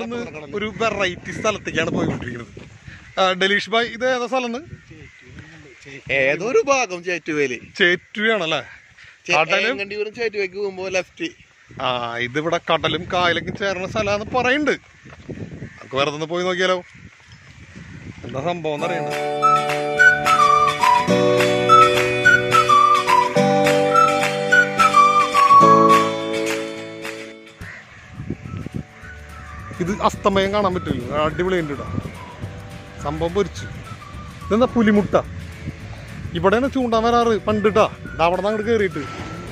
ഇന്ന് ഒരു വെറൈറ്റി സ്ഥലത്തേക്കാണ് പോയിക്കൊണ്ടിരിക്കുന്നത് ആ, ഡെലീഷ് ഭായ് ഇത് ഏതാ സ്ഥലം ഏതോ ഒരു ഭാഗം ചേറ്റുവേലി ചേറ്റുകയാണല്ലേ കടലും കണ്ടിയൂരും ചേറ്റുവേക്ക് പോകുമ്പോ ലെഫ്റ്റ് ആ ഇതിവിടെ കടലും കായലൊക്കെ ചേർന്ന സ്ഥലമാന്ന് പറയുന്നുണ്ട് നമുക്ക് വെറുതെ ഒന്ന് പോയി നോക്കിയാലോ എന്താ സംഭവം എന്നറിയണ്ട ഇത് അസ്തമയം കാണാൻ പറ്റില്ല അടിപൊളിയുണ്ട് ഇടാ സംഭവം പൊരിച്ചു ഇതെന്താ പുലിമുട്ട ഇവിടെയാണ് ചൂണ്ടാൻ വരാറ് പണ്ടിട്ടാ ഇത് അവിടെ നിന്ന് അങ്ങോട്ട് കയറിയിട്ട്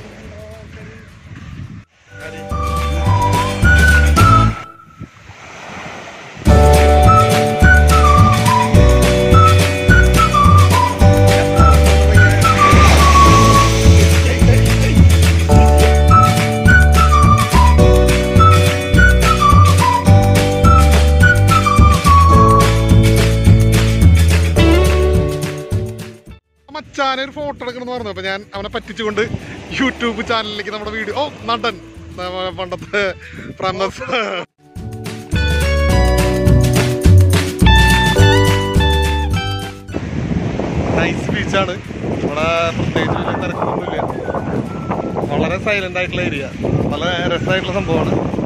മച്ചാനെ ഒരു ഫോട്ടോ എടുക്കണം പറഞ്ഞു അപ്പൊ ഞാൻ അവനെ പറ്റിച്ചുകൊണ്ട് യൂട്യൂബ് ചാനലിലേക്ക് നമ്മുടെ വീഡിയോ ഓ നടൻ നമ്മ പണ്ടത്തെ പ്രമസ് നൈസ് ബീച്ചാണ് ഇവിടെ പ്രത്യേകിച്ച് വലിയ തിരക്കൊന്നുമില്ല വളരെ സൈലന്റ് ആയിട്ടുള്ള ഏരിയ വളരെ രസമായിട്ടുള്ള സംഭവമാണ്